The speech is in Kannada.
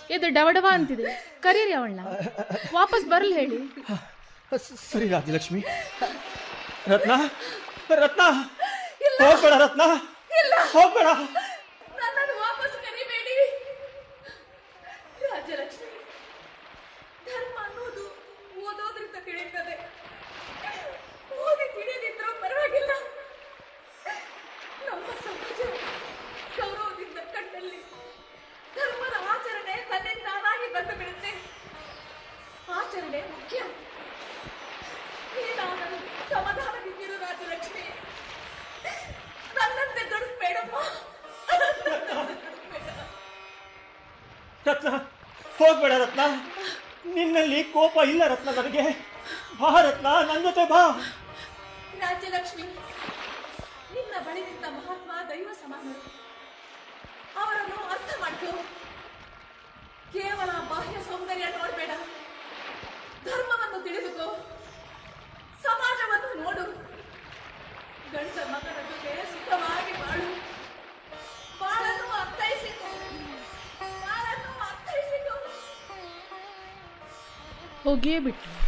ಎದು ಡವಡವ ಅಂತಿದೆ ಕರೀರಿ ಅವಳನ್ನ ವಾಪಸ್ ಬರಲ್ ಹೇಳಿ ಸ- ಸರಿ ರಾಜ್ಯಲಕ್ಷ್ಮಿ ರತ್ನ ರತ್ನ ಹೋಗ್ಬೇಡ ರತ್ನ ಹೋಗ್ಬೇಡ ನನ್ನನ್ನು ವಾಪಸ್ ಕರಿಬೇಡಿ ರಾಜಲಕ್ಷ್ಮಿ ಧರ್ಮ ಅನ್ನೋದು ಓದೋದ್ರಿಂದ ತಿಳಿಯುತ್ತದೆ ಓದಿ ತಿಳಿದಿದ್ರೂ ಪರವಾಗಿಲ್ಲ ನಮ್ಮ ಸಮಾಜ ಗೌರವದಿಂದ ಕಂಡಲ್ಲಿ ಧರ್ಮದ ಆಚರಣೆ ತನ್ನಿಂದಾನಾಗಿ ಬಂದು ಬಿಡುತ್ತೆ ಆಚರಣೆ ಮುಖ್ಯ ಏನಾದರೂ ಸಮಾಧಾನದಿಂದಿರು ರಾಜಲಕ್ಷ್ಮಿ ನನ್ನಂತೆ ದುಡುಕ್ಬೇಡಮ್ಮ ರತ್ನ ಹೋಗ್ಬೇಡ ರತ್ನ ನಿನ್ನಲ್ಲಿ ಕೋಪ ಇಲ್ಲ ರತ್ನ ನನಗೆ ಬಾ ರತ್ನ ನನ್ನ ಜೊತೆ ಬಾ ರಾಜ್ಯಲಕ್ಷ್ಮಿ ನಿನ್ನ ಬಳಿನಿಂದ ಮಹಾತ್ಮ ದೈವ ಸಮಾನರು ಅವರನ್ನು ಅರ್ಥ ಮಾಡ್ಕೋ ಕೇವಲ ಬಾಹ್ಯ ಸೌಂದರ್ಯ ನೋಡ್ಬೇಡ ಧರ್ಮವನ್ನು ತಿಳಿದುಕೋ ಸಮಾಜವನ್ನು ನೋಡು ಗಂಡ ಮಗನ ಜೊತೆ ಸುಖವಾಗಿ ಬಾಳು ಬಾಳನ್ನು ಅರ್ಥೈಸಿಕೋ ಬಾಳನ್ನು ಅರ್ಥೈಸಿಕೋ ಹೋಗಿಯೇ ಬಿಟ್ರು